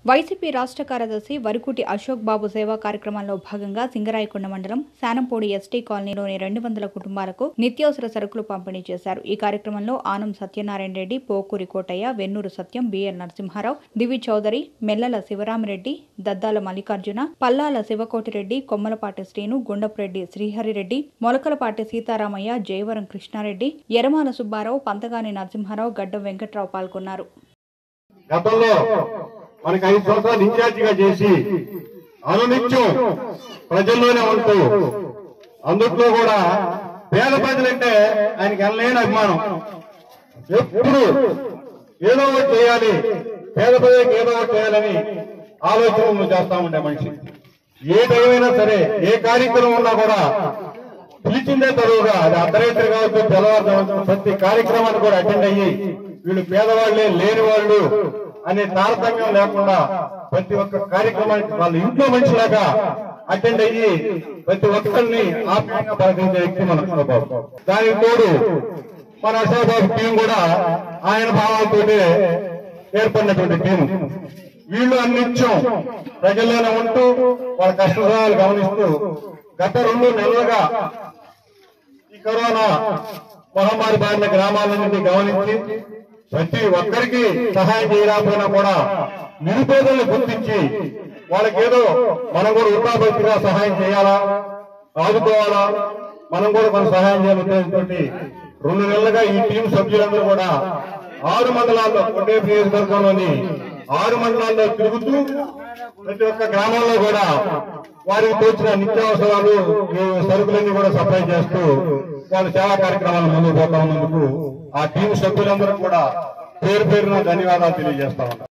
YCP రాష్ట్ర కార్యదర్శి వరకుటి అశోక్ బాబు సేవా కార్యక్రమంలో భాగంగా సింగరాయకొండ మండలం శానంపూడి ఎస్టీ కాలనీలోని రెండు వందల కుటుంబాలకు నిత్యావసర సరుకులు పంపిణీ చేశారు ఈ కార్యక్రమంలో ఆనం సత్యనారాయణ రెడ్డి పోకూరి కోటయ్య వెన్నూరు సత్యం బిఎల్ నరసింహారావు దివి చౌదరి మెల్లల శివరామరెడ్డి దద్దాల మల్లికార్జున పల్లాల శివకోటిరెడ్డి కొమ్మలపాటి శ్రీను గుండపురెడ్డి శ్రీహరిరెడ్డి మొలకలపాటి సీతారామయ్య జయవరం కృష్ణారెడ్డి ఎరమాల సుబ్బారావు పంతగాని నరసింహారావు గడ్డం వెంకట్రావు పాల్గొన్నారు గతంలో మనకి ఐదు సంవత్సరాలు ఇన్ఛార్జిగా చేసి అనునిత్యం ప్రజల్లోనే ఉంటూ అందుట్లో కూడా పేద ప్రజలంటే ఆయనకి ఎనలేని అభిమానం ఎప్పుడు ఏదో ఒకటి చేయాలి పేద ప్రజలకు ఏదో ఒకటి చేయాలని ఆలోచనలు చేస్తా ఉండే మనిషి ఏ టైమైనా సరే ఏ కార్యక్రమం ఉన్నా కూడా పిలిచిందే తరువుగా అది అర్ధరాత్రి కావచ్చు తెల్లవారుజాము కావచ్చు, ప్రతి కార్యక్రమాన్ని కూడా అటెండ్ అయ్యి వీళ్ళు పేదవాళ్లే లేని వాళ్ళు అనే తారతమ్యం లేకుండా ప్రతి ఒక్క కార్యక్రమానికి వాళ్ళ ఇంట్లో మనిషిలాగా అటెండ్ అయ్యి ప్రతి ఒక్కరిని ఆప్యాయంగా పలకరించే వ్యక్తి మన అశోకబాబు దానికి తోడు మన అశోకబాబు టీం కూడా ఆయన భావాలతోటే ఏర్పడినటువంటి టీం వీళ్ళు అన్నిత్యం ప్రజల్లోనే ఉంటూ వాళ్ళ కష్టసుఖాలు గమనిస్తూ గత రెండు నెలలుగా ఈ కరోనా మహమ్మారి బారిన గ్రామాలన్నింటినీ గమనించి ప్రతి ఒక్కరికి సహాయం చేయలేకపోయినా కూడా నిరుపేదలను గుర్తించి వాళ్ళకేదో మనం కూడా ఉపాధిగా సహాయం చేయాలా ఆదుకోవాలా మనం కూడా కొంత సహాయం చేయాలనే ఉద్దేశంతో రెండు నెలలుగా ఈ టీం సభ్యులందరూ కూడా ఆరు మండలాల్లో కొండే నియోజకవర్గంలోని ఆరు మండలాల్లో తిరుగుతూ ప్రతి ఒక్క గ్రామంలో కూడా వారికి తోచిన నిత్యావసరాలు ఈ సరుకులన్నీ కూడా సప్లై చేస్తూ వాళ్ళ సేవా కార్యక్రమాలు ముందుకు పోతా ఉన్నందుకు ఆ టీం సభ్యులందరూ కూడా పేరు పేరున ధన్యవాదాలు తెలియజేస్తా ఉన్నారు